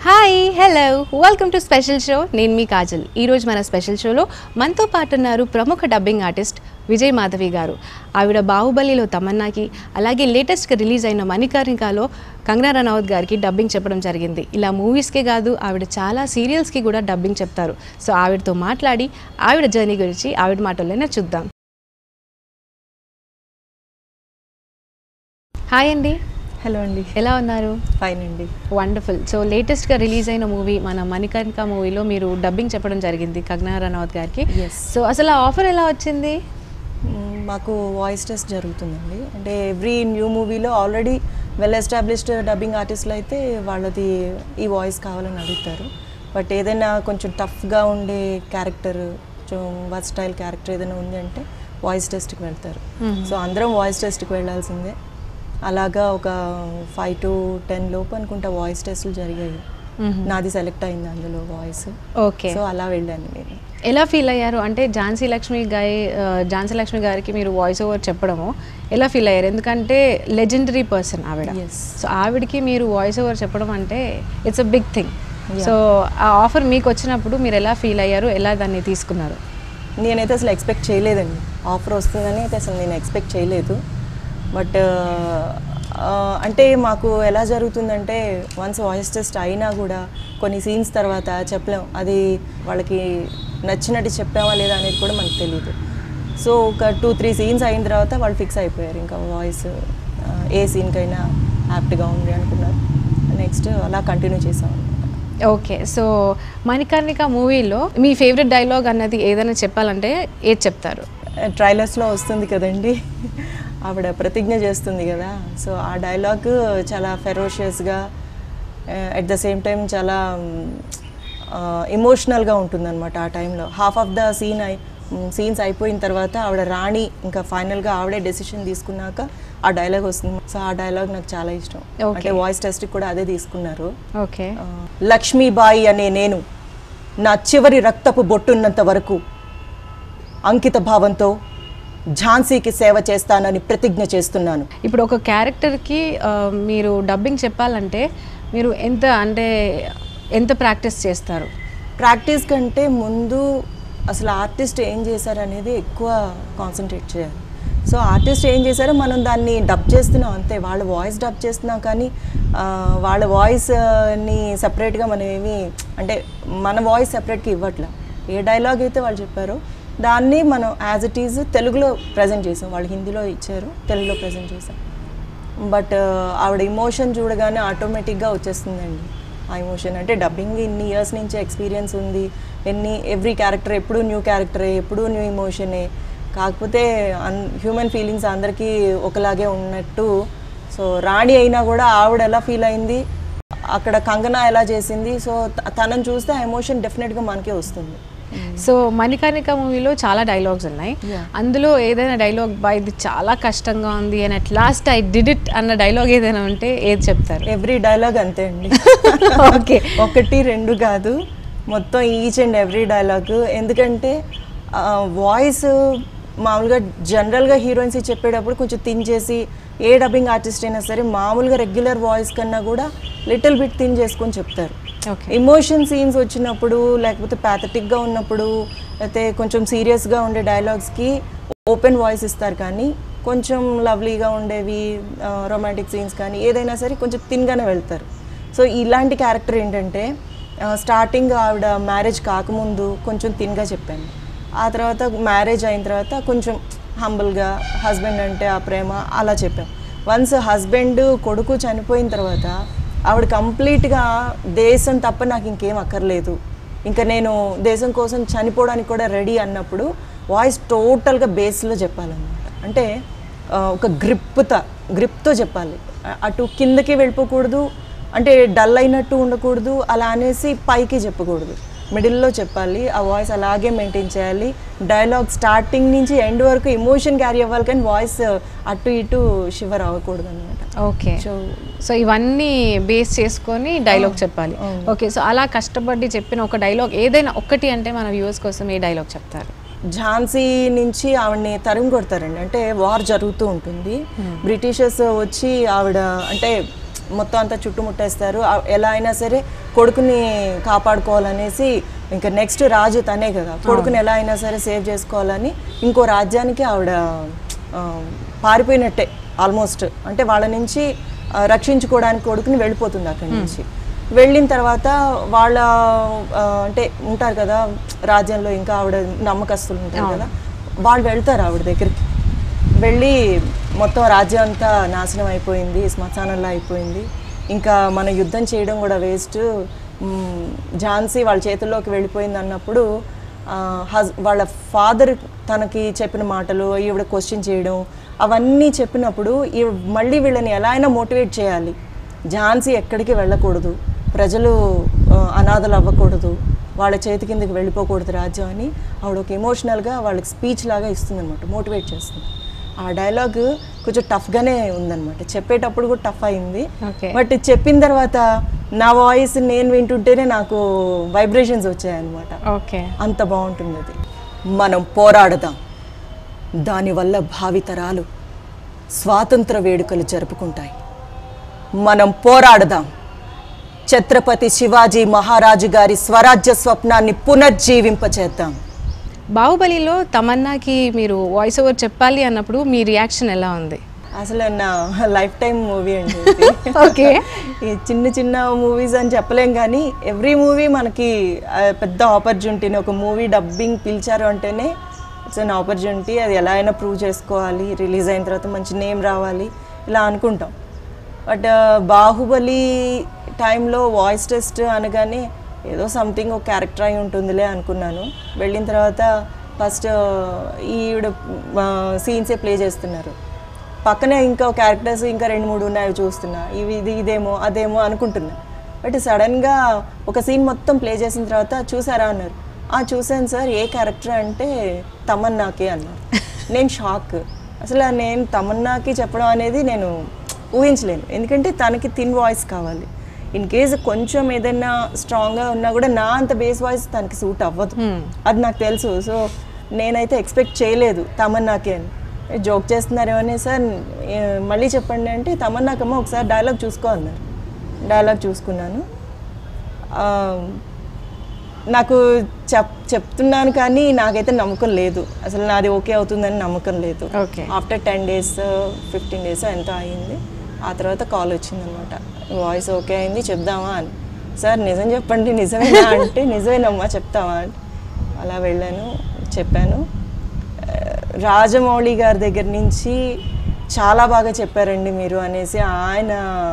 Hi hello welcome to special show నేను మీ కాజల్ ఈరోజు మన స్పెషల్ షోలో మనతో పాటు ఉన్నారు ప్రముఖ డబ్బింగ్ ఆర్టిస్ట్ విజయ్ మాధవి గారు ఆవిడ బాహుబలిలో తమన్నాకి అలాగే లేటెస్ట్గా రిలీజ్ అయిన మణికర్ణికాలో కంగనా రనౌత్ గారికి డబ్బింగ్ చెప్పడం జరిగింది ఇలా మూవీస్కే కాదు ఆవిడ చాలా సీరియల్స్కి కూడా డబ్బింగ్ చెప్తారు సో ఆవిడతో మాట్లాడి ఆవిడ జర్నీ గురించి ఆవిడ మాటల్లోనే చూద్దాం హాయ్ అండి హలో అండి ఎలా ఉన్నారు ఫైన్ అండి వండర్ఫుల్ సో లేటెస్ట్గా రిలీజ్ అయిన మూవీ మన మణికర్ణిక మూవీలో మీరు డబ్బింగ్ చెప్పడం జరిగింది కంగనా రనౌత్ గారికి Yes. సో అసలు ఆ ఆఫర్ ఎలా వచ్చింది మ్మ్, మాకు వాయిస్ టెస్ట్ జరుగుతుందండి అంటే ఎవ్రీ న్యూ మూవీలో ఆల్రెడీ వెల్ ఎస్టాబ్లిష్డ్ డబ్బింగ్ ఆర్టిస్టులు అయితే వాళ్ళది ఈ వాయిస్ కావాలని అడుగుతారు బట్ ఏదైనా కొంచెం టఫ్గా ఉండే క్యారెక్టర్ కొంచెం వర్స్టైల్ క్యారెక్టర్ ఏదైనా ఉంది అంటే వాయిస్ టెస్ట్కి వెళ్తారు సో అందరం వాయిస్ టెస్ట్కి వెళ్ళాల్సిందే అలాగా ఒక ఫైవ్ టు టెన్ లోపు అనుకుంటా వాయిస్ టెస్ట్లు జరిగాయి నాది సెలెక్ట్ అయింది అందులో వాయిస్ ఓకే సో అలా వెళ్ళాను నేను ఎలా ఫీల్ అయ్యారు అంటే ఝాన్సీ లక్ష్మి గారి ఆ, ఝాన్సీ లక్ష్మి గారికి మీరు వాయిస్ ఓవర్ చెప్పడము ఎలా ఫీల్ అయ్యారు ఎందుకంటే లెజెండరీ పర్సన్ ఆవిడ Yes. సో ఆవిడకి మీరు వాయిస్ ఓవర్ చెప్పడం అంటే it's a big thing Yeah. So ఆ ఆఫర్ మీకు వచ్చినప్పుడు మీరు ఎలా ఫీల్ అయ్యారు ఎలా దాన్ని తీసుకున్నారు నేనైతే అసలు ఎక్స్పెక్ట్ చేయలేదండి ఆఫర్ వస్తుందని అయితే అసలు నేను ఎక్స్పెక్ట్ చేయలేదు బట్ అంటే మాకు ఎలా జరుగుతుందంటే వన్స్ వాయిస్ టెస్ట్ అయినా కూడా కొన్ని సీన్స్ తర్వాత చెప్పలేం అది వాళ్ళకి నచ్చినట్టు చెప్పామా లేదా అనేది కూడా మనకు తెలియదు సో ఒక టూ త్రీ సీన్స్ అయిన తర్వాత వాళ్ళు ఫిక్స్ అయిపోయారు ఇంకా వాయిస్ ఏ సీన్కైనా యాప్ట్గా ఉంది అనుకున్నారు నెక్స్ట్ అలా కంటిన్యూ చేసాం ఓకే సో మణికర్ణిక మూవీలో మీ ఫేవరెట్ డైలాగ్ అన్నది ఏదైనా చెప్పాలంటే ఏది చెప్తారు ట్రైలర్స్లో వస్తుంది కదండి ఆవిడ ప్రతిజ్ఞ చేస్తుంది కదా సో ఆ డైలాగ్ చాలా ఫెరోషియస్గా అట్ ద సేమ్ టైం చాలా ఎమోషనల్గా ఉంటుందన్నమాట ఆ టైంలో హాఫ్ ఆఫ్ ద సీన్ అయి సీన్స్ అయిపోయిన తర్వాత ఆవిడ రాణి ఇంకా ఫైనల్గా ఆవిడే డెసిషన్ తీసుకున్నాక ఆ డైలాగ్ వస్తుంది సో ఆ డైలాగ్ నాకు చాలా ఇష్టం Okay. అంటే వాయిస్ టెస్ట్కి కూడా అదే తీసుకున్నారు ఓకే ఆ, లక్ష్మీబాయి అనే నేను నా చివరి రక్తపు బొట్టున్నంత వరకు అంకిత భావంతో ఝాన్సీకి సేవ చేస్తానని ప్రతిజ్ఞ చేస్తున్నాను ఇప్పుడు ఒక క్యారెక్టర్కి ఆ, మీరు డబ్బింగ్ చెప్పాలంటే మీరు ఎంత అంటే ఎంత ప్రాక్టీస్ చేస్తారు ప్రాక్టీస్ కంటే ముందు అసలు ఆర్టిస్ట్ ఏం చేశారు అనేది ఎక్కువ కాన్సన్ట్రేట్ చేయాలి సో ఆర్టిస్ట్ ఏం చేశారో మనం దాన్ని డబ్ చేస్తున్నాం అంతే వాళ్ళ వాయిస్ డబ్ చేస్తున్నాం కానీ ఆ, వాళ్ళ వాయిస్ని సపరేట్గా మనం ఏమి అంటే మన వాయిస్ సపరేట్గా ఇవ్వట్లే ఏ డైలాగ్ అయితే వాళ్ళు చెప్పారో దాన్ని మనం యాజ్ ఇట్ ఈజ్ తెలుగులో ప్రజెంట్ చేసాం వాళ్ళు హిందీలో ఇచ్చారు తెలుగులో ప్రజెంట్ చేసాం బట్ ఆవిడ ఇమోషన్ చూడగానే ఆటోమేటిక్గా వచ్చేస్తుందండి ఆ ఇమోషన్ అంటే డబ్బింగ్ ఇన్ని ఇయర్స్ నుంచి ఎక్స్పీరియన్స్ ఉంది ఎన్ని ఎవ్రీ క్యారెక్టర్ ఎప్పుడూ న్యూ క్యారెక్టరే ఎప్పుడూ న్యూ ఇమోషనే కాకపోతే అన్ హ్యూమన్ ఫీలింగ్స్ అందరికీ ఒకలాగే ఉన్నట్టు సో రాణి అయినా కూడా ఆవిడ ఎలా ఫీల్ అయింది అక్కడ కంగనా ఎలా చేసింది సో త- తనని చూస్తే ఆ ఎమోషన్ డెఫినెట్గా మనకే వస్తుంది సో మణికర్ణిక మూవీలో చాలా డైలాగ్స్ ఉన్నాయి Yeah. అందులో ఏదైనా డైలాగ్ బా ఇది చాలా కష్టంగా ఉంది అని at last I did it అన్న డైలాగ్ ఏదైనా ఉంటే ఏది చెప్తారు ఎవ్రీ డైలాగ్ అంతే అండి ఓకే ఒకటి రెండు కాదు మొత్తం ఈచ్ అండ్ ఎవ్రీ డైలాగ్ ఎందుకంటే వాయిస్ మామూలుగా జనరల్గా హీరోయిన్స్ చెప్పేటప్పుడు కొంచెం థిన్ చేసి ఏ డబ్బింగ్ ఆర్టిస్ట్ అయినా సరే మామూలుగా రెగ్యులర్ వాయిస్ కన్నా కూడా లిటిల్ బిట్ థిన్ చేసుకొని చెప్తారు ఓకే ఎమోషన్ సీన్స్ వచ్చినప్పుడు లేకపోతే ప్యాథటిక్గా ఉన్నప్పుడు అయితే కొంచెం సీరియస్గా ఉండే డైలాగ్స్కి ఓపెన్ వాయిస్ ఇస్తారు కానీ కొంచెం లవ్లీగా ఉండేవి రొమాంటిక్ సీన్స్ కానీ ఏదైనా సరే కొంచెం థిన్గానే వెళ్తారు సో ఇలాంటి క్యారెక్టర్ ఏంటంటే స్టార్టింగ్ ఆవిడ మ్యారేజ్ కాకముందు కొంచెం థిన్గా చెప్పాను ఆ తర్వాత మ్యారేజ్ అయిన తర్వాత కొంచెం హంబుల్గా హస్బెండ్ అంటే ఆ ప్రేమ అలా చెప్పాం వన్స్ హస్బెండ్ కొడుకు చనిపోయిన తర్వాత ఆవిడ కంప్లీట్గా దేశం తప్ప నాకు ఇంకేం అక్కర్లేదు ఇంకా నేను దేశం కోసం చనిపోవడానికి కూడా రెడీ అన్నప్పుడు వాయిస్ టోటల్గా బేస్లో చెప్పాలన్నమాట అంటే ఆ, ఒక గ్రిప్తో గ్రిప్తో చెప్పాలి అ- అటు కిందకి వెళ్ళిపోకూడదు అంటే డల్ అయినట్టు ఉండకూడదు అలా అనేసి పైకి చెప్పకూడదు మిడిల్లో చెప్పాలి ఆ వాయిస్ అలాగే మెయింటైన్ చేయాలి డైలాగ్ స్టార్టింగ్ నుంచి ఎండ్ వరకు ఎమోషన్ క్యారీ అవ్వాలి కానీ వాయిస్ అటు ఇటు షివర్ అవ్వకూడదు అనమాట ఓకే సో సో ఇవన్నీ బేస్ చేసుకొని డైలాగ్ చెప్పాలి అవును. ఓకే సో అలా కష్టపడి చెప్పిన ఒక డైలాగ్ ఏదైనా ఒక్కటి అంటే మన వ్యూవర్స్ కోసం ఏ డైలాగ్ చెప్తారు ఝాన్సీ నుంచి ఆవిడని తరిమి కొడతారండి అంటే వార్ జరుగుతూ ఉంటుంది బ్రిటిషర్స్ వచ్చి ఆవిడ అంటే మొత్తం అంతా చుట్టుముట్టేస్తారు ఆ- ఎలా అయినా సరే కొడుకుని కాపాడుకోవాలనేసి ఇంకా నెక్స్ట్ రాజు తనే కదా కొడుకుని ఎలా అయినా సరే సేవ్ చేసుకోవాలని ఇంకో రాజ్యానికి ఆవిడ ఆ, పారిపోయినట్టే ఆల్మోస్ట్ అంటే వాళ్ళ నుంచి ఆ, రక్షించుకోవడానికి కొడుకుని వెళ్ళిపోతుంది అక్కడి నుంచి వెళ్ళిన తర్వాత వాళ్ళ ఆ, అంటే ఉంటారు కదా రాజ్యంలో ఇంకా ఆవిడ నమ్మకస్తులు ఉంటారు కదా వాళ్ళు వెళ్తారు ఆవిడ దగ్గరికి వెళ్ళి మొత్తం రాజ్యం అంతా నాశనం అయిపోయింది శ్మశానంలో అయిపోయింది ఇంకా మన యుద్ధం చేయడం కూడా వేస్ట్ ఝాన్సీ వాళ్ళ చేతుల్లోకి వెళ్ళిపోయింది అన్నప్పుడు ఆ, హస్ వాళ్ళ ఫాదర్ తనకి చెప్పిన మాటలు ఈవిడ క్వశ్చన్ చేయడం అవన్నీ చెప్పినప్పుడు ఈ మళ్ళీ వీళ్ళని ఎలా అయినా మోటివేట్ చేయాలి ఝాన్సీ ఎక్కడికి వెళ్ళకూడదు ప్రజలు ఆ, అనాథలు అవ్వకూడదు వాళ్ళ చేతి కిందకి వెళ్ళిపోకూడదు రాజ్యం అని ఆవిడ ఒక ఎమోషనల్గా వాళ్ళకి స్పీచ్ లాగా ఇస్తుంది అనమాట మోటివేట్ చేస్తుంది ఆ డైలాగ్ కొంచెం టఫ్గానే ఉందన్నమాట చెప్పేటప్పుడు కూడా టఫ్ అయింది ఓకే బట్ చెప్పిన తర్వాత నా వాయిస్ నేను వింటుంటేనే నాకు వైబ్రేషన్స్ వచ్చాయన్నమాట ఓకే అంత బాగుంటుంది అది మనం పోరాడదాం దానివల్ల భావితరాలు స్వాతంత్ర వేడుకలు జరుపుకుంటాయి మనం పోరాడదాం ఛత్రపతి శివాజీ మహారాజు గారి స్వరాజ్య స్వప్నాన్ని పునర్జీవింపచేద్దాం బాహుబలిలో తమన్నాకి మీరు వాయిస్ ఓవర్ చెప్పాలి అన్నప్పుడు మీ రియాక్షన్ ఎలా ఉంది అసలు నా లైఫ్ టైం మూవీ అండి ఇది. ఓకే ఈ చిన్న చిన్న మూవీస్ అని చెప్పలేం కానీ ఎవ్రీ మూవీ మనకి ఆ, పెద్ద ఆపర్చునిటీని ఒక మూవీ డబ్బింగ్ పిలిచారు అంటేనే ఇట్స్ అన్ ఆపర్చునిటీ అది ఎలా అయినా ప్రూవ్ చేసుకోవాలి రిలీజ్ అయిన తర్వాత మంచి నేమ్ రావాలి ఇలా అనుకుంటాం బట్ బాహుబలి టైంలో వాయిస్ టెస్ట్ అనగానే ఏదో సంథింగ్ ఒక క్యారెక్టర్ అయి ఉంటుందిలే అనుకున్నాను వెళ్ళిన తర్వాత ఫస్ట్ ఈవిడ సీన్సే ప్లే చేస్తున్నారు పక్కనే ఇంకా క్యారెక్టర్స్ ఇంకా రెండు మూడు ఉన్నాయి చూస్తున్నా ఇవి ఇది ఇదేమో అదేమో అనుకుంటున్నా బట్ సడన్గా ఒక సీన్ మొత్తం ప్లే చేసిన తర్వాత చూసారా అన్నారు ఆ చూశాను సార్ ఏ క్యారెక్టర్ అంటే తమన్నాకే అన్నారు నేను షాక్ అసలు నేను తమన్నాకి చెప్పడం అనేది నేను ఊహించలేను ఎందుకంటే తనకి థిన్ వాయిస్ కావాలి ఇన్ కేస్ కొంచెం ఏదైనా స్ట్రాంగ్గా ఉన్నా కూడా నా అంత బేస్ వాయిస్ తనకి సూట్ అవ్వదు అది నాకు తెలుసు సో నేనైతే ఎక్స్పెక్ట్ చేయలేదు తమన్నాకే అని జోక్ చేస్తున్నారేమని సార్ ఏ, మళ్ళీ చెప్పండి అంటే తమన్నాకమ్మ ఒకసారి డైలాగ్ చూసుకో అన్నారు డైలాగ్ చూసుకున్నాను ఆ, నాకు చెప్ చెప్తున్నాను కానీ నాకైతే నమ్మకం లేదు అసలు నాది ఓకే అవుతుందని నమ్మకం లేదు okay after ten days fifteen days ఎంత అయింది ఆ తర్వాత కాల్ వచ్చిందనమాట వాయిస్ ఓకే అయింది చెప్దామా అని సార్ నిజం చెప్పండి నిజమేనా అంటే నిజమేనమ్మా చెప్తావా అని అలా వెళ్ళాను చెప్పాను ఆ, రాజమౌళి గారి దగ్గర నుంచి చాలా బాగా చెప్పారండి మీరు అనేసి ఆయన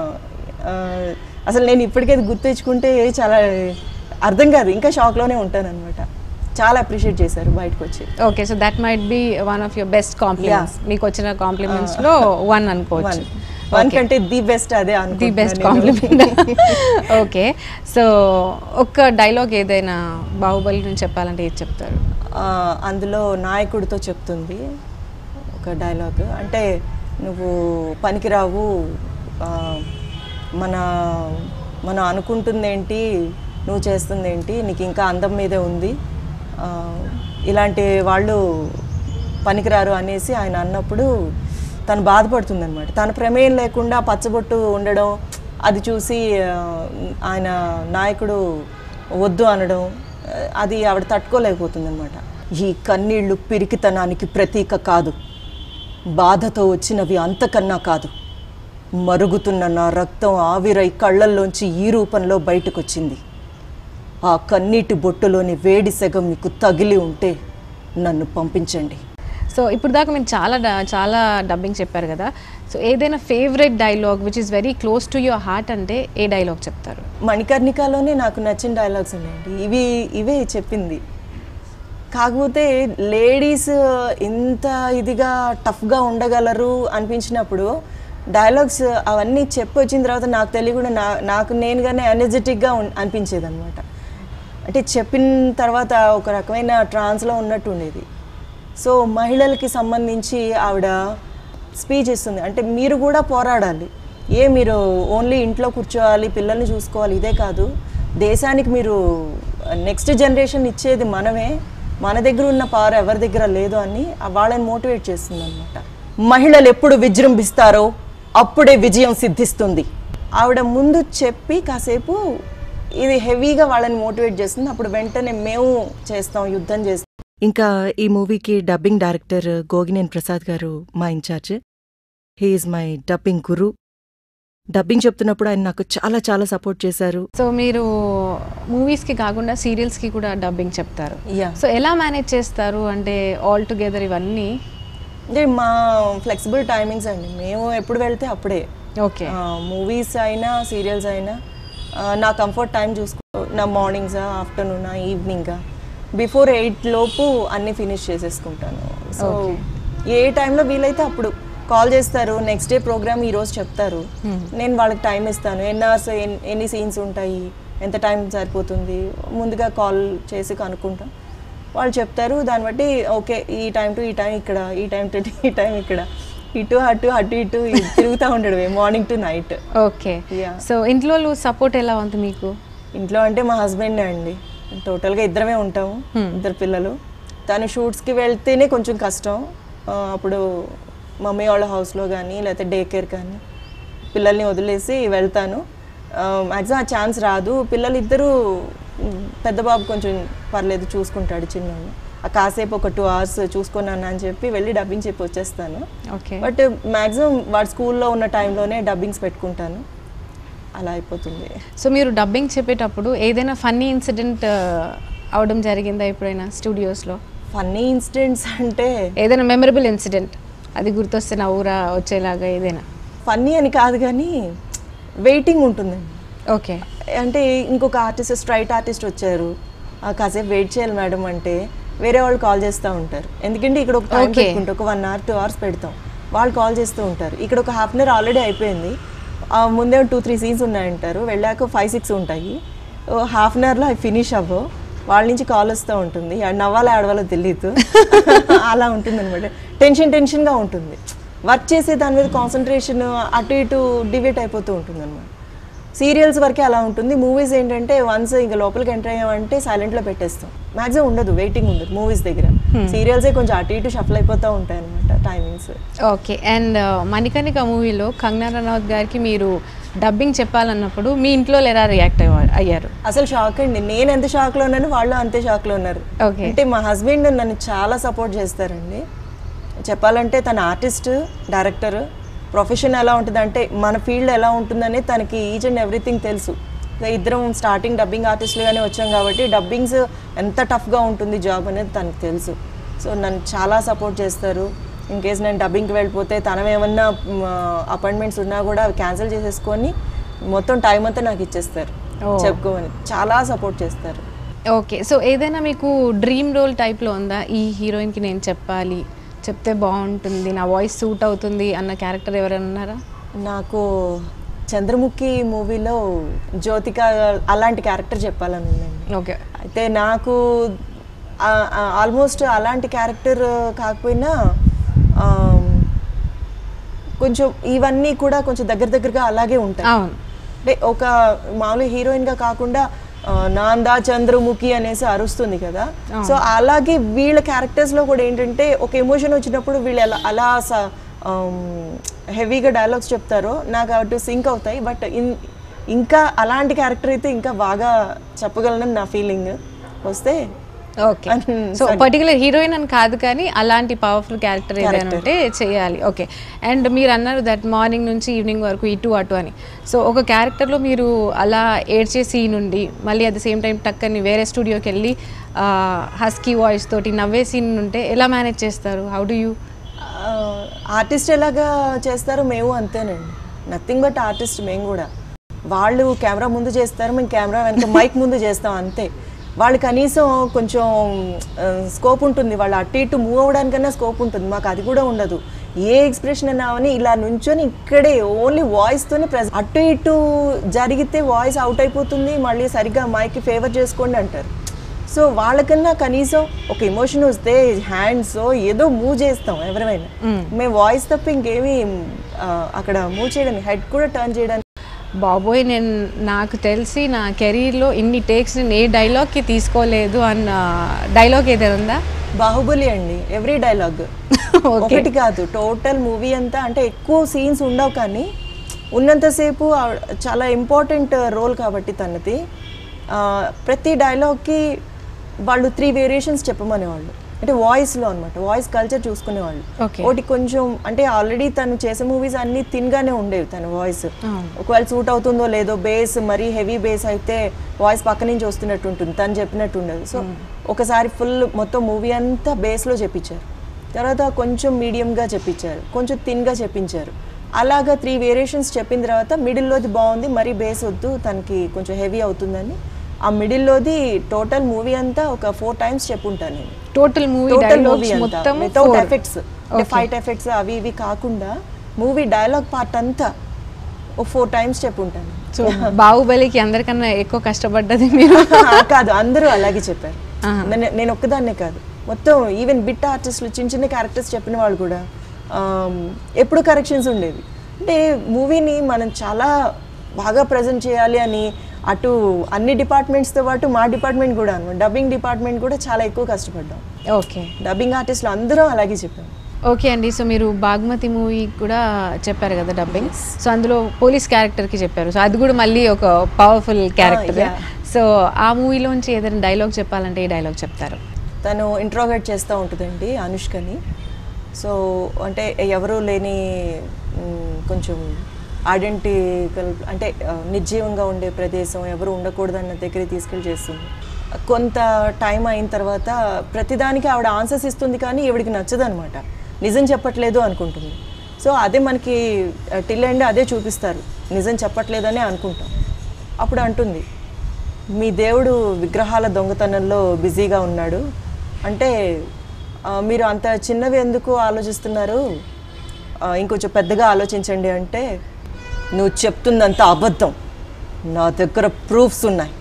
ఆ, అసలు నేను ఇప్పటికైతే గుర్తించుకుంటే చాలా అర్థం కాదు ఇంకా షాక్లోనే ఉంటాను అనమాట చాలా అప్రిషియేట్ చేశారు బయటకు వచ్చి okay so that might be one of your best compliments మీకు వచ్చిన కాంప్లిమెంట్స్ లో వన్ అనుకోవచ్చు వన్ వన్ కంటే ది బెస్ట్ అదే ది బెస్ట్ అనుకుంటున్నాను నేను. కాంప్లిమెంట్ ఓకే సో ఒక్క డైలాగ్ ఏదైనా బాహుబలి నుంచి చెప్పాలంటే ఏది చెప్తారు ఆ, అందులో నాయకుడితో చెప్తుంది ఒక డైలాగ్ అంటే నువ్వు పనికిరావు ఆ, మన మనం అనుకుంటుంది ఏంటి నువ్వు చేస్తుంది ఏంటి నీకు ఇంకా అందం మీదే ఉంది ఆ, ఇలాంటి వాళ్ళు పనికిరారు అనేసి ఆయన అన్నప్పుడు తను బాధపడుతుంది అనమాట తన ప్రమేయం లేకుండా పచ్చబొట్టు ఉండడం అది చూసి ఆ, ఆయన నాయకుడు వద్దు అనడం ఆ, అది ఆవిడ తట్టుకోలేకపోతుంది అనమాట ఈ కన్నీళ్లు పిరికితనానికి ప్రతీక కాదు బాధతో వచ్చినవి అంతకన్నా కాదు మరుగుతున్న నా రక్తం ఆవిరై కళ్ళల్లోంచి ఈ రూపంలో బయటకొచ్చింది ఆ కన్నీటి బొట్టులోని వేడి సెగం మీకు తగిలి ఉంటే నన్ను పంపించండి సో ఇప్పుడు దాకా మీరు చాలా డ- చాలా డబ్బింగ్ చెప్పారు కదా సో ఏదైనా favourite dialogue which is very close to your heart అంటే ఏ డైలాగ్ చెప్తారు మణికర్ణికలోనే నాకు నచ్చిన డైలాగ్స్ ఉన్నాయండి ఇవి ఇవే చెప్పింది కాకపోతే లేడీస్ ఇంత ఇదిగా టఫ్గా ఉండగలరు అనిపించినప్పుడు డైలాగ్స్ అవన్నీ చెప్పి వచ్చిన తర్వాత నాకు తెలియకుండా నా నాకు నేనుగానే ఎనర్జెటిక్గా అనిపించేది అనమాట అంటే చెప్పిన తర్వాత ఒక రకమైన ట్రాన్స్లో ఉన్నట్టు ఉండేది సో మహిళలకి సంబంధించి ఆవిడ స్పీచ్ ఇస్తుంది అంటే మీరు కూడా పోరాడాలి ఏ మీరు ఓన్లీ ఇంట్లో కూర్చోవాలి పిల్లల్ని చూసుకోవాలి ఇదే కాదు దేశానికి మీరు నెక్స్ట్ జనరేషన్ ఇచ్చేది మనమే మన దగ్గర ఉన్న పవర్ ఎవరి దగ్గర లేదు అని ఆ వాళ్ళని మోటివేట్ చేస్తుంది అనమాట మహిళలు ఎప్పుడు విజృంభిస్తారో అప్పుడే విజయం సిద్ధిస్తుంది ఆవిడ ముందు చెప్పి కాసేపు ఇది హెవీగా వాళ్ళని మోటివేట్ చేస్తుంది అప్పుడు వెంటనే మేము చేస్తాం యుద్ధం చేస్తాం ఇంకా ఈ మూవీకి డబ్బింగ్ డైరెక్టర్ గోగినేని ప్రసాద్ గారు మా incharge he's my dubbing guru dubbing చెప్తున్నప్పుడు ఆయన నాకు చాలా చాలా సపోర్ట్ చేశారు సో మీరు మూవీస్కి కాకుండా సీరియల్స్కి కూడా డబ్బింగ్ చెప్తారు యా సో ఎలా మేనేజ్ చేస్తారు అంటే ఆల్ టుగెదర్ ఇవన్నీ అంటే మా ఫ్లెక్సిబుల్ టైమింగ్స్ అండి మేము ఎప్పుడు వెళ్తే అప్పుడే ఓకే మూవీస్ అయినా సీరియల్స్ అయినా ఆ, నా కంఫర్ట్ టైం చూసుకో నా మార్నింగ్సా ఆఫ్టర్నూనా ఈవినింగా బిఫోర్ ఎయిట్ లోపు అన్నీ ఫినిష్ చేసేసుకుంటాను సో ఏ టైంలో వీలైతే అప్పుడు కాల్ చేస్తారు నెక్స్ట్ డే ప్రోగ్రామ్ ఈరోజు చెప్తారు నేను వాళ్ళకి టైం ఇస్తాను ఎన్ని అవర్స్ ఎన్ని సీన్స్ ఉంటాయి ఎంత టైం సరిపోతుంది ముందుగా కాల్ చేసి కనుక్కుంటాం వాళ్ళు చెప్తారు దాన్ని బట్టి ఓకే ఈ టైం టు ఈ టైం ఇక్కడ ఈ టైం టు ఈ టైం ఇక్కడ ఇటు అటు అటు ఇటు తిరుగుతూ ఉంటాడు morning to night okay Yeah. So ఇంట్లో సపోర్ట్ ఎలా ఉంది మీకు ఇంట్లో అంటే మా హస్బెండ్ అండి టోటల్గా ఇద్దరమే ఉంటాము ఇద్దరు పిల్లలు తను షూట్స్కి వెళ్తేనే కొంచెం కష్టం ఆ, అప్పుడు మమ్మీ వాళ్ళ హౌస్లో కానీ లేకపోతే డే కేర్ కానీ పిల్లల్ని వదిలేసి వెళ్తాను మ్యాక్సిమం ఆ ఛాన్స్ రాదు పిల్లలు ఇద్దరు పెద్ద బాబు కొంచెం పర్లేదు చూసుకుంటాడు చిన్నోడు ఆ కాసేపు ఒక టూ అవర్స్ చూసుకున్నాను అని చెప్పి వెళ్ళి డబ్బింగ్ చెప్పి వచ్చేస్తాను ఓకే బట్ మ్యాక్సిమం వాడు స్కూల్లో ఉన్న టైంలోనే డబ్బింగ్స్ పెట్టుకుంటాను అలా అయిపోతుంది సో మీరు డబ్బింగ్ చెప్పేటప్పుడు ఏదైనా ఫన్నీ ఇన్సిడెంట్ అవడం జరిగిందా ఎప్పుడైనా స్టూడియోస్లో ఫన్నీ ఇన్సిడెంట్స్ అంటే ఏదైనా మెమరబుల్ ఇన్సిడెంట్ అది గుర్తొస్తే నవ్వురా వచ్చేలాగా ఏదైనా ఫన్నీ అని కాదు కానీ వెయిటింగ్ ఉంటుందండి ఓకే అంటే ఇంకొక ఆర్టిస్ట్ స్ట్రైట్ ఆర్టిస్ట్ వచ్చారు "ఆ, కాసేపు వెయిట్ చేయాలి మేడం అంటే వేరే వాళ్ళు కాల్ చేస్తూ ఉంటారు ఎందుకంటే ఇక్కడ ఒక టైం Okay. పెట్టుకుంటే ఒక వన్ అవర్ టూ అవర్స్ పెడతాం వాళ్ళు కాల్ చేస్తూ ఉంటారు ఇక్కడ ఒక హాఫ్ అన్ అవర్ ఆల్రెడీ అయిపోయింది ఆ, ముందే టూ త్రీ సీన్స్ ఉన్నాయంటారు వెళ్ళాక ఫైవ్ సిక్స్ ఉంటాయి హాఫ్ అన్ అవర్లో అవి ఫినిష్ అవ్వవు వాళ్ళ నుంచి కాల్ వస్తూ ఉంటుంది ఆ నవ్వాలో ఆడవాలో తెలియదు అలా ఉంటుంది అనమాట టెన్షన్ టెన్షన్గా ఉంటుంది వర్క్ చేసే దాని మీద కాన్సన్ట్రేషన్ అటు ఇటు డివేట్ అయిపోతూ ఉంటుంది అనమాట సీరియల్స్ వరకే అలా ఉంటుంది మూవీస్ ఏంటంటే వన్స్ ఇంకా లోపలికి ఎంటర్ అయ్యామంటే సైలెంట్లో పెట్టేస్తాం మ్యాక్సిమం ఉండదు వెయిటింగ్ ఉండదు మూవీస్ దగ్గర సీరియల్సే కొంచెం అటు ఇటు షఫల్ అయిపోతూ ఉంటాయి అనమాట టైమింగ్స్ ఓకే అండ్ మణికర్ణిక మూవీలో కంగనా రనౌత్ గారికి మీరు డబ్బింగ్ చెప్పాలన్నప్పుడు మీ ఇంట్లో ఎలా రియాక్ట్ అయ్యారు అసలు షాక్ అండి నేను ఎంత షాక్లో ఉన్నాను వాళ్ళు అంతే షాక్లో ఉన్నారు ఓకే అంటే మా హస్బెండ్ నన్ను చాలా సపోర్ట్ చేస్తారండి చెప్పాలంటే తన ఆర్టిస్ట్ డైరెక్టర్ ప్రొఫెషన్ ఎలా ఉంటుందంటే మన ఫీల్డ్ ఎలా ఉంటుందనే తనకి ఈచ్ అండ్ ఎవ్రీథింగ్ తెలుసు ఇక ఇద్దరం స్టార్టింగ్ డబ్బింగ్ ఆర్టిస్టులుగానే వచ్చాం కాబట్టి డబ్బింగ్స్ ఎంత టఫ్గా ఉంటుంది జాబ్ అనేది తనకు తెలుసు సో నన్ను చాలా సపోర్ట్ చేస్తారు ఇన్ కేస్ నేను డబ్బింగ్కి వెళ్ళిపోతే తనమేమన్నా అపాయింట్మెంట్స్ ఉన్నా కూడా అవి క్యాన్సిల్ చేసేసుకొని మొత్తం టైం అంతా నాకు ఇచ్చేస్తారు Oh. చెప్పుకోమని చాలా సపోర్ట్ చేస్తారు ఓకే సో ఏదైనా మీకు డ్రీమ్ రోల్ టైప్లో ఉందా ఈ హీరోయిన్కి నేను చెప్పాలి చెప్తే బాగుంటుంది నా వాయిస్ సూట్ అవుతుంది అన్న క్యారెక్టర్ ఎవరైనా ఉన్నారా నాకు చంద్రముఖి మూవీలో జ్యోతిక అలాంటి క్యారెక్టర్ చెప్పాలని ఉందండి ఓకే అయితే నాకు ఆల్మోస్ట్ అలాంటి క్యారెక్టర్ కాకపోయినా ఆ, కొంచెం ఇవన్నీ కూడా కొంచెం దగ్గర దగ్గరగా అలాగే ఉంటాయి అవును అంటే ఒక మామూలు హీరోయిన్ గా కాకుండా ఆ, నాందా చంద్రముఖి అనేసి అరుస్తుంది కదా సో అలాగే వీళ్ళ క్యారెక్టర్స్ లో కూడా ఏంటంటే ఒక ఎమోషన్ వచ్చినప్పుడు వీళ్ళు ఎలా అలా హెవీగా డైలాగ్స్ చెప్తారో నాకు అటు సింక్ అవుతాయి బట్ ఇంకా అలాంటి క్యారెక్టర్ అయితే ఇంకా బాగా చెప్పగలనని నా ఫీలింగ్ వస్తే ఓకే సో పర్టికులర్ హీరోయిన్ అని కాదు కానీ అలాంటి పవర్ఫుల్ క్యారెక్టర్ ఏదైనా Character. ఉంటే చేయాలి ఓకే అండ్ మీరు అన్నారు దట్ మార్నింగ్ నుంచి ఈవినింగ్ వరకు ఇటు అటు అని సో ఒక క్యారెక్టర్లో మీరు అలా ఏడ్చే సీన్ ఉండి మళ్ళీ అట్ ద సేమ్ టైం టక్కని వేరే స్టూడియోకి వెళ్ళి హస్కీ వాయిస్ తోటి నవ్వే సీన్ ఉంటే ఎలా మేనేజ్ చేస్తారు హౌ డు యూ ఆర్టిస్ట్ ఎలాగా చేస్తారో మేము అంతేనండి నథింగ్ బట్ ఆర్టిస్ట్ మేము కూడా వాళ్ళు కెమెరా ముందు చేస్తారు మేము కెమెరా వెనక మైక్ ముందు చేస్తాం అంతే వాళ్ళు కనీసం కొంచెం స్కోప్ ఉంటుంది వాళ్ళు అటు ఇటు మూవ్ అవ్వడానికన్నా స్కోప్ ఉంటుంది మాకు అది కూడా ఉండదు ఏ ఎక్స్ప్రెషన్ అన్నా అని ఇలా నుంచొని ఇక్కడే ఓన్లీ వాయిస్తోనే ప్రెస్ అటు ఇటు జరిగితే వాయిస్ అవుట్ అయిపోతుంది మళ్ళీ సరిగ్గా మైక్కి ఫేవర్ చేసుకోండి అంటారు సో వాళ్ళకన్నా కనీసం ఒక ఎమోషన్ వస్తే హ్యాండ్స్ ఏదో మూవ్ చేస్తాం ఎవరైనా మేము వాయిస్ తప్ప ఇంకేమీ ఆ, అక్కడ మూవ్ చేయడానికి హెడ్ కూడా టర్న్ చేయడానికి బాబోయ్ నేను నాకు తెలిసి నా కెరీర్లో ఇన్ని టేక్స్ నేను ఏ డైలాగ్కి తీసుకోలేదు అన్న డైలాగ్ ఏదైనా ఉందా బాహుబలి అండి ఎవ్రీ డైలాగ్ ఓకే ఒకటి కాదు టోటల్ మూవీ అంతా అంటే ఎక్కువ సీన్స్ ఉండవు కానీ ఉన్నంతసేపు ఆవిడ చాలా ఇంపార్టెంట్ రోల్ కాబట్టి తనది ఆ, ప్రతి డైలాగ్కి వాళ్ళు త్రీ వేరియేషన్స్ చెప్పమనేవాళ్ళు అంటే వాయిస్లో అనమాట వాయిస్ కల్చర్ చూసుకునేవాళ్ళు Okay. ఒకటి కొంచెం అంటే ఆల్రెడీ తను చేసే మూవీస్ అన్ని తిన్గానే ఉండేవి తన వాయిస్ అవును. ఒకవేళ సూట్ అవుతుందో లేదో బేస్ మరీ హెవీ బేస్ అయితే వాయిస్ పక్క నుంచి వస్తున్నట్టు ఉంటుంది తను చెప్పినట్టు ఉండదు సో ఒకసారి ఫుల్ మొత్తం మూవీ అంతా బేస్లో చెప్పించారు తర్వాత కొంచెం మీడియంగా చెప్పించారు కొంచెం థిన్గా చెప్పించారు అలాగా త్రీ వేరియేషన్స్ చెప్పిన తర్వాత మిడిల్లోది బాగుంది మరీ బేస్ వద్దు తనకి కొంచెం హెవీ అవుతుందని ఆ మిడిల్లోది టోటల్ మూవీ అంతా ఒక ఫోర్ టైమ్స్ చెప్పుంటాను నేను total movie total movie dialogues అంతా మొత్తం వితౌట్ four. ఎఫెక్ట్స్ అంటే ఫైట్ ఎఫెక్ట్స్ అవి ఇవి కాకుండా మూవీ డైలాగ్ పార్ట్ అంతా ఓ ఫోర్ టైమ్స్ చెప్పుంటాను సో బాహుబలికి అందరికన్నా ఎక్కువ కష్టపడ్డది మీరు కాదు అందరూ అలాగే చెప్పారు నేను- నేను ఒక్కదాన్నే కాదు మొత్తం ఈవెన్ బిట్ ఆర్టిస్టులు చిన్న చిన్న క్యారెక్టర్స్ చెప్పిన వాళ్ళు కూడా ఆమ్, ఎప్పుడు కరెక్షన్స్ ఉండేవి అంటే మూవీని మనం చాలా బాగా ప్రజెంట్ చేయాలి అని అటు అన్ని డిపార్ట్మెంట్స్తో పాటు మా డిపార్ట్మెంట్ కూడా డబ్బింగ్ డిపార్ట్మెంట్ కూడా చాలా ఎక్కువ కష్టపడ్డాం ఓకే డబ్బింగ్ ఆర్టిస్టులు అందరం అలాగే చెప్పాం ఓకే అండి సో మీరు బాగ్మతి మూవీ కూడా చెప్పారు కదా డబ్బింగ్ సో అందులో పోలీస్ క్యారెక్టర్కి చెప్పారు సో అది కూడా మళ్ళీ ఒక పవర్ఫుల్ క్యారెక్టర్ yeah. సో ఆ మూవీలోంచి ఏదైనా డైలాగ్ చెప్పాలంటే ఏ డైలాగ్ చెప్తారు తను ఇంట్రోగేట్ చేస్తూ ఉంటుందండి అనుష్కని సో అంటే ఎవరూ లేని మ్, కొంచెం ఐడెంటికల్ అంటే ఆ, నిర్జీవంగా ఉండే ప్రదేశం ఎవరు ఉండకూడదన్న దగ్గరికి తీసుకెళ్ళి చేస్తుంది కొంత టైం అయిన తర్వాత ప్రతిదానికి ఆవిడ ఆన్సర్స్ ఇస్తుంది కానీ ఈవిడికి నచ్చదు అనమాట నిజం చెప్పట్లేదు అనుకుంటుంది సో అదే మనకి టిల్ అండ్ అదే చూపిస్తారు నిజం చెప్పట్లేదనే అనుకుంటాం అప్పుడు అంటుంది మీ దేవుడు విగ్రహాల దొంగతనంలో బిజీగా ఉన్నాడు అంటే ఆ, మీరు అంత చిన్నవి ఎందుకు ఆలోచిస్తున్నారు ఆ, ఇంకొంచెం పెద్దగా ఆలోచించండి అంటే నువ్వు చెప్తుందంత అబద్ధం నా దగ్గర ప్రూఫ్స్ ఉన్నాయి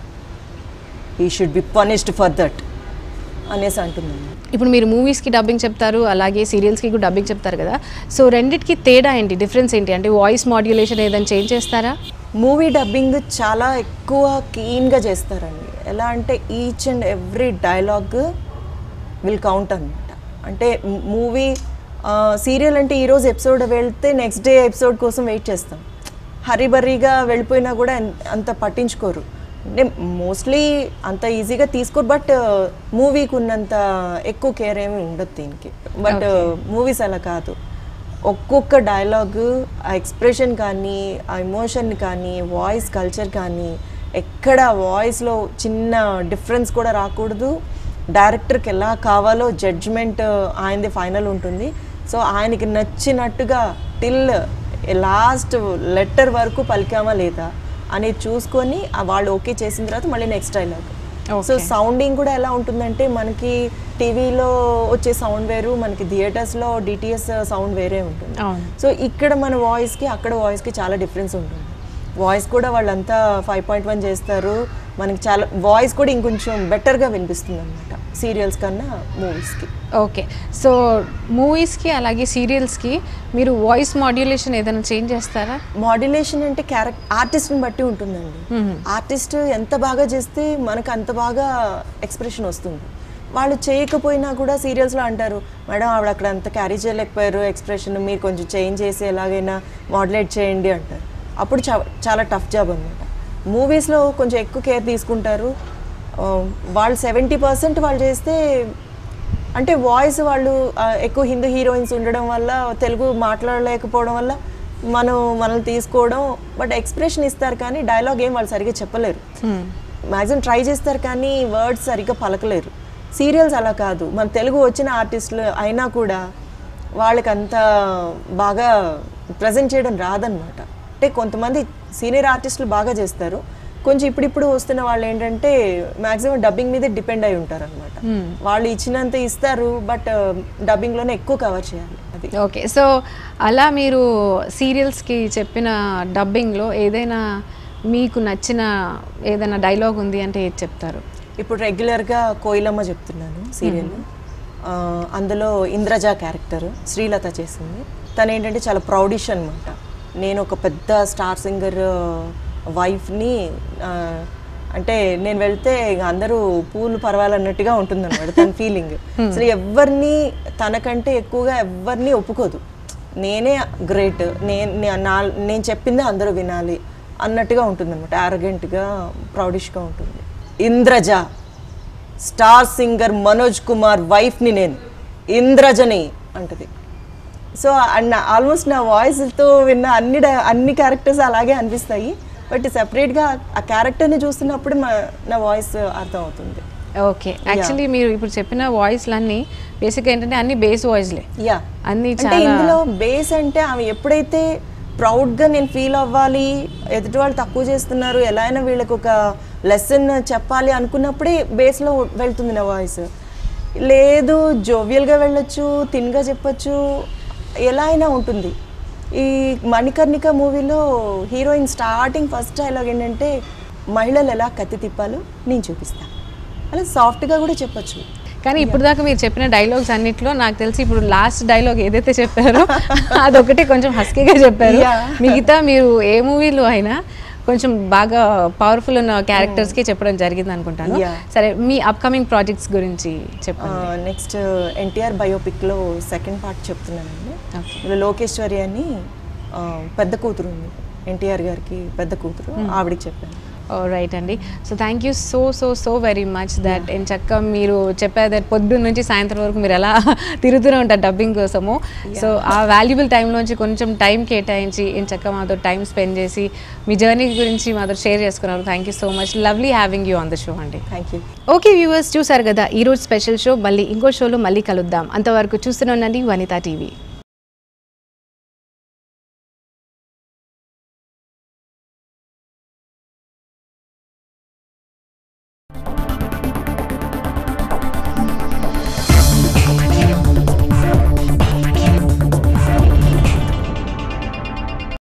he should be punished for that అనేసి అంటుందండి ఇప్పుడు మీరు మూవీస్కి డబ్బింగ్ చెప్తారు అలాగే సీరియల్స్కి కూడా డబ్బింగ్ చెప్తారు కదా సో రెండిటికి తేడా ఏంటి డిఫరెన్స్ ఏంటి అంటే వాయిస్ మాడ్యులేషన్ ఏదైనా చేంజ్ చేస్తారా మూవీ డబ్బింగ్ చాలా ఎక్కువ కీన్గా చేస్తారండి ఎలా అంటే each and every dialogue will count అనమాట అంటే మూవీ సీరియల్ అంటే ఈరోజు ఎపిసోడ్ వెళ్తే నెక్స్ట్ డే ఎపిసోడ్ కోసం వెయిట్ చేస్తాం హరిబర్రీగా వెళ్ళిపోయినా కూడా ఎన్- అంత పట్టించుకోరు అంటే మోస్ట్లీ అంత ఈజీగా తీసుకోరు బట్ మూవీకి ఉన్నంత ఎక్కువ కేర్ ఏమి ఉండదు దీనికి బట్ మూవీస్ అలా కాదు ఒక్కొక్క డైలాగ్ ఆ ఎక్స్ప్రెషన్ కానీ ఆ ఎమోషన్ కానీ వాయిస్ కల్చర్ కానీ ఎక్కడ వాయిస్లో చిన్న డిఫరెన్స్ కూడా రాకూడదు డైరెక్టర్కి ఎలా కావాలో జడ్జ్మెంట్ ఆయనది ఫైనల్ ఉంటుంది సో ఆయనకి నచ్చినట్టుగా టిల్ లాస్ట్ లెటర్ వరకు పలికామా లేదా అనేది చూసుకొని ఆ వాళ్ళు ఓకే చేసిన తర్వాత మళ్ళీ నెక్స్ట్ డైలాగ్ సో సౌండింగ్ కూడా ఎలా ఉంటుందంటే మనకి టీవీలో వచ్చే సౌండ్ వేరు మనకి థియేటర్స్లో డిటిఎస్ సౌండ్ వేరే ఉంటుంది అవును సో ఇక్కడ మన వాయిస్కి అక్కడ వాయిస్కి చాలా డిఫరెన్స్ ఉంటుంది వాయిస్ కూడా వాళ్ళంతా ఫైవ్ పాయింట్ వన్ చేస్తారు మనకి చాలా వాయిస్ కూడా ఇంకొంచెం బెటర్గా వినిపిస్తుంది అనమాట సీరియల్స్ కన్నా మూవీస్కి ఓకే సో మూవీస్కి అలాగే సీరియల్స్కి మీరు వాయిస్ మాడ్యులేషన్ ఏదైనా చేంజ్ చేస్తారా మాడ్యులేషన్ అంటే క్యారెక్టర్ ఆర్టిస్ట్ని బట్టి ఉంటుందండి ఆర్టిస్ట్ ఎంత బాగా చేస్తే మనకు అంత బాగా ఎక్స్ప్రెషన్ వస్తుంది వాళ్ళు చేయకపోయినా కూడా సీరియల్స్లో అంటారు మేడం ఆవిడ అక్కడ అంత క్యారీ చేయలేకపోయారు ఎక్స్ప్రెషన్ మీరు కొంచెం చేంజ్ చేసి ఎలాగైనా మాడ్యులేట్ చేయండి అంటారు అప్పుడు చా చాలా టఫ్ జాబ్ అనమాట మూవీస్లో కొంచెం ఎక్కువ కేర్ తీసుకుంటారు ఆ, వాళ్ళు సెవెంటీ పర్సెంట్ వాళ్ళు చేస్తే అంటే వాయిస్ వాళ్ళు ఆ, ఎక్కువ హిందూ హీరోయిన్స్ ఉండడం వల్ల తెలుగు మాట్లాడలేకపోవడం వల్ల మనం మనల్ని తీసుకోవడం బట్ ఎక్స్ప్రెషన్ ఇస్తారు కానీ డైలాగ్ ఏం వాళ్ళు సరిగ్గా చెప్పలేరు మ్యాక్సిమం ట్రై చేస్తారు కానీ వర్డ్స్ సరిగ్గా పలకలేరు సీరియల్స్ అలా కాదు మన తెలుగు వచ్చిన ఆర్టిస్టులు అయినా కూడా వాళ్ళకి అంత బాగా ప్రజెంట్ చేయడం రాదనమాట అంటే కొంతమంది సీనియర్ ఆర్టిస్టులు బాగా చేస్తారు కొంచెం ఇప్పుడిప్పుడు వస్తున్న వాళ్ళు ఏంటంటే మ్యాక్సిమం డబ్బింగ్ మీదే డిపెండ్ అయి ఉంటారు అనమాట వాళ్ళు ఇచ్చినంత ఇస్తారు బట్ డబ్బింగ్లోనే ఎక్కువ కవర్ చేయాలి అది ఓకే సో అలా మీరు సీరియల్స్కి చెప్పిన డబ్బింగ్లో ఏదైనా మీకు నచ్చిన ఏదైనా డైలాగ్ ఉంది అంటే ఏది చెప్తారు ఇప్పుడు రెగ్యులర్గా కోయిలమ్మ చెప్తున్నాను సీరియల్ అందులో ఇంద్రజ క్యారెక్టర్ శ్రీలత చేసింది తను ఏంటంటే చాలా ప్రౌడిష్ అనమాట నేను ఒక పెద్ద స్టార్ సింగర్ వైఫ్ని అంటే నేను వెళ్తే ఇక అందరూ పూలు పర్వాలన్నట్టుగా ఉంటుందన్నమాట తన ఫీలింగ్ అసలు ఎవరిని తనకంటే ఎక్కువగా ఎవరిని ఒప్పుకోదు నేనే గ్రేట్ నేను నా నేను చెప్పిందే అందరూ వినాలి అన్నట్టుగా ఉంటుంది అనమాట యారగెంట్గా ప్రౌడిష్గా ఉంటుంది ఇంద్రజ స్టార్ సింగర్ మనోజ్ కుమార్ వైఫ్ని నేను ఇంద్రజని అంటది సో అన్న ఆల్మోస్ట్ నా వాయిస్తో విన్న అన్ని డ- అన్ని క్యారెక్టర్స్ అలాగే అనిపిస్తాయి బట్ సెపరేట్గా ఆ క్యారెక్టర్ని చూస్తున్నప్పుడు మా- నా వాయిస్ అర్థం అవుతుంది ఓకే యాక్చువల్లీ మీరు ఇప్పుడు చెప్పిన వాయిస్లన్నీ బేసిక్గా ఏంటంటే అన్ని బేస్ వాయిస్లే యా అన్ని అంటే చాలా ఇందులో బేస్ అంటే ఆమె ఎప్పుడైతే ప్రౌడ్గా నేను ఫీల్ అవ్వాలి ఎదుటి వాళ్ళు తక్కువ చేస్తున్నారు ఎలా అయినా వీళ్ళకి ఒక లెసన్ చెప్పాలి అనుకున్నప్పుడే బేస్లో వెళ్తుంది నా వాయిస్ లేదు జోవియల్గా వెళ్ళొచ్చు తిన్గా చెప్పొచ్చు ఎలా అయినా ఉంటుంది ఈ మణికర్ణిక మూవీలో హీరోయిన్ స్టార్టింగ్ ఫస్ట్ డైలాగ్ ఏంటంటే మహిళలు ఎలా కత్తి తిప్పాలో నేను చూపిస్తాను అలా సాఫ్ట్గా కూడా చెప్పొచ్చు కానీ ఇప్పుడు దాకా మీరు చెప్పిన డైలాగ్స్ అన్నిట్లో నాకు తెలిసి ఇప్పుడు లాస్ట్ డైలాగ్ ఏదైతే చెప్పారో అదొకటి కొంచెం హస్కీగా చెప్పారు Yeah. మిగతా మీరు ఏ మూవీలో అయినా కొంచెం బాగా పవర్ఫుల్ ఉన్న క్యారెక్టర్స్ కి చెప్పడం జరిగింది అనుకుంటాను Yeah. సరే మీ అప్కమింగ్ ప్రాజెక్ట్స్ గురించి చెప్పండి నెక్స్ట్ ఎన్టీఆర్ బయోపిక్లో సెకండ్ పార్ట్ చెప్తున్నానండి Okay. ఇందులో లోకేశ్వరి అని ఆ, పెద్ద కూతురు ఉంది ఎన్టీఆర్ గారికి పెద్ద కూతురు ఆవిడకి చెప్పాను రైట్ అండి so thank you so so so very much that ఏం చక్క మీరు చెప్పారు దట్ పొద్దున్న నుంచి సాయంత్రం వరకు మీరు ఎలా తిరుగుతూనే ఉంటారు డబ్బింగ్ కోసము సో ఆ వాల్యుబుల్ టైంలోంచి కొంచెం టైం కేటాయించి ఏం చక్క మాతో టైం స్పెండ్ చేసి మీ జర్నీ గురించి మాతో షేర్ చేసుకున్నారు thank you so much lovely having you on the show అండి థ్యాంక్ యూ ఓకే వ్యూవర్స్ చూసారు కదా ఈరోజు స్పెషల్ షో మళ్ళీ ఇంకో షోలో మళ్ళీ కలుద్దాం అంతవరకు చూస్తూనే ఉండండి వనితా టీవీ